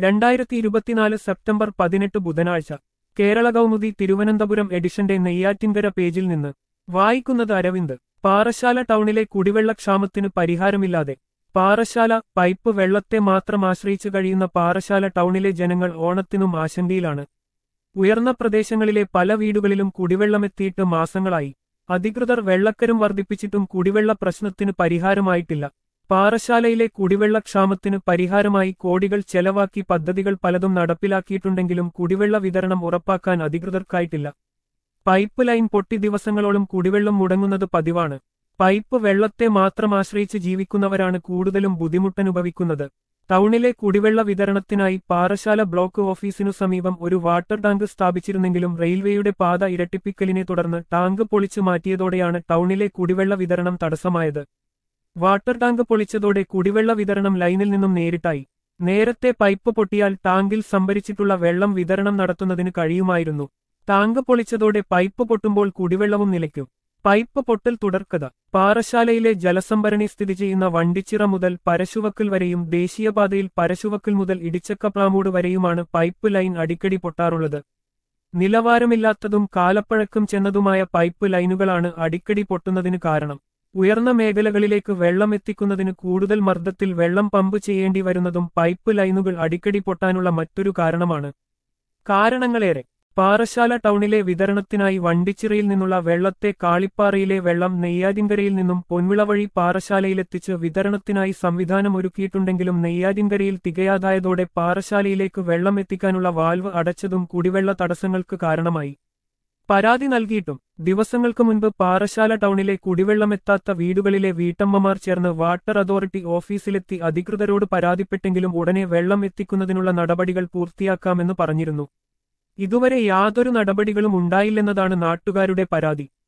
രണ്ടായിരത്തി ഇരുപത്തിനാല് സെപ്റ്റംബർ പതിനെട്ട് ബുധനാഴ്ച കേരള കൗമുദി തിരുവനന്തപുരം എഡിഷന്റെ നെയ്യാറ്റിൻകര പേജിൽ നിന്ന് വായിക്കുന്നത് അരവിന്ദ് പാറശാല ടൗണിലെ കുടിവെള്ളക്ഷാമത്തിന് പരിഹാരമില്ലാതെ പാറശാല പൈപ്പ് വെള്ളത്തെ മാത്രം ആശ്രയിച്ചു കഴിയുന്ന പാറശാല ടൗണിലെ ജനങ്ങൾ ഓണത്തിനും ആശങ്കയിലാണ് ഉയർന്ന പ്രദേശങ്ങളിലെ പല വീടുകളിലും കുടിവെള്ളമെത്തിയിട്ട് മാസങ്ങളായി അധികൃതർ വെള്ളക്കരം വർദ്ധിപ്പിച്ചിട്ടും കുടിവെള്ള പ്രശ്നത്തിന് പരിഹാരമായിട്ടില്ല പാറശാലയിലെ കുടിവെള്ളക്ഷാമത്തിന് പരിഹാരമായി കോടികൾ ചെലവാക്കി പദ്ധതികൾ പലതും നടപ്പിലാക്കിയിട്ടുണ്ടെങ്കിലും കുടിവെള്ള വിതരണം ഉറപ്പാക്കാൻ അധികൃതർക്കായിട്ടില്ല പൈപ്പ് ലൈൻ പൊട്ടി ദിവസങ്ങളോളം കുടിവെള്ളം മുടങ്ങുന്നത് പതിവാണ് പൈപ്പ് വെള്ളത്തെ മാത്രം ആശ്രയിച്ച് ജീവിക്കുന്നവരാണ് കൂടുതലും ബുദ്ധിമുട്ടനുഭവിക്കുന്നത് ടൗണിലെ കുടിവെള്ള വിതരണത്തിനായി പാറശാല ബ്ലോക്ക് ഓഫീസിനു സമീപം ഒരു വാട്ടർ ടാങ്ക് സ്ഥാപിച്ചിരുന്നെങ്കിലും റെയിൽവേയുടെ പാത ഇരട്ടിപ്പിക്കലിനെ തുടർന്ന് ടാങ്ക് പൊളിച്ചു മാറ്റിയതോടെയാണ് ടൗണിലെ കുടിവെള്ള വിതരണം തടസ്സമായത് വാട്ടർ ടാങ്ക് പൊളിച്ചതോടെ കുടിവെള്ള വിതരണം ലൈനിൽ നിന്നും നേരിട്ടായി നേരത്തെ പൈപ്പ് പൊട്ടിയാൽ ടാങ്കിൽ സംഭരിച്ചിട്ടുള്ള വെള്ളം വിതരണം നടത്തുന്നതിന് കഴിയുമായിരുന്നു ടാങ്ക് പൊളിച്ചതോടെ പൈപ്പ് പൊട്ടുമ്പോൾ കുടിവെള്ളവും നിലയ്ക്കും പൈപ്പ് പൊട്ടൽ തുടർക്കഥ പാറശാലയിലെ ജലസംഭരണി സ്ഥിതി ചെയ്യുന്ന വണ്ടിച്ചിറ മുതൽ പരശുവക്കൽ വരെയും ദേശീയപാതയിൽ പരശുവക്കൽ മുതൽ ഇടിച്ചക്കപ്ലാമൂട് വരെയുമാണ് പൈപ്പ് ലൈൻ അടിക്കടി പൊട്ടാറുള്ളത് നിലവാരമില്ലാത്തതും കാലപ്പഴക്കം ചെന്നതുമായ പൈപ്പ് ലൈനുകളാണ് അടിക്കടി പൊട്ടുന്നതിന് കാരണം ഉയർന്ന മേഖലകളിലേക്ക് വെള്ളം എത്തിക്കുന്നതിന് കൂടുതൽ മർദ്ദത്തിൽ വെള്ളം പമ്പ് ചെയ്യേണ്ടി വരുന്നതും പൈപ്പ് ലൈനുകൾ അടിക്കടി പൊട്ടാനുള്ള മറ്റൊരു കാരണമാണ് കാരണങ്ങളേറെ പാറശാല ടൗണിലെ വിതരണത്തിനായി വണ്ടിച്ചിറയിൽ നിന്നുള്ള വെള്ളത്തെ കാളിപ്പാറയിലെ വെള്ളം നെയ്യാറ്റിൻകരയിൽ നിന്നും പൊൻവിള വഴി പാറശാലയിലെത്തിച്ച് വിതരണത്തിനായി സംവിധാനം ഒരുക്കിയിട്ടുണ്ടെങ്കിലും നെയ്യാറ്റിൻകരയിൽ തികയാതായതോടെ പാറശാലയിലേക്ക് വെള്ളം എത്തിക്കാനുള്ള വാൽവ് അടച്ചതും കുടിവെള്ള തടസ്സങ്ങൾക്ക് കാരണമായി പരാതി നൽകിയിട്ടും ദിവസങ്ങൾക്ക് മുൻപ് പാറശാല ടൗണിലെ കുടിവെള്ളമെത്താത്ത വീടുകളിലെ വീട്ടമ്മമാർ ചേർന്ന് വാട്ടർ അതോറിറ്റി ഓഫീസിലെത്തി അധികൃതരോട് പരാതിപ്പെട്ടെങ്കിലും ഉടനെ വെള്ളം എത്തിക്കുന്നതിനുള്ള നടപടികൾ പൂർത്തിയാക്കാമെന്ന് പറഞ്ഞിരുന്നു ഇതുവരെ യാതൊരു നടപടികളും ഉണ്ടായില്ലെന്നതാണ് നാട്ടുകാരുടെ പരാതി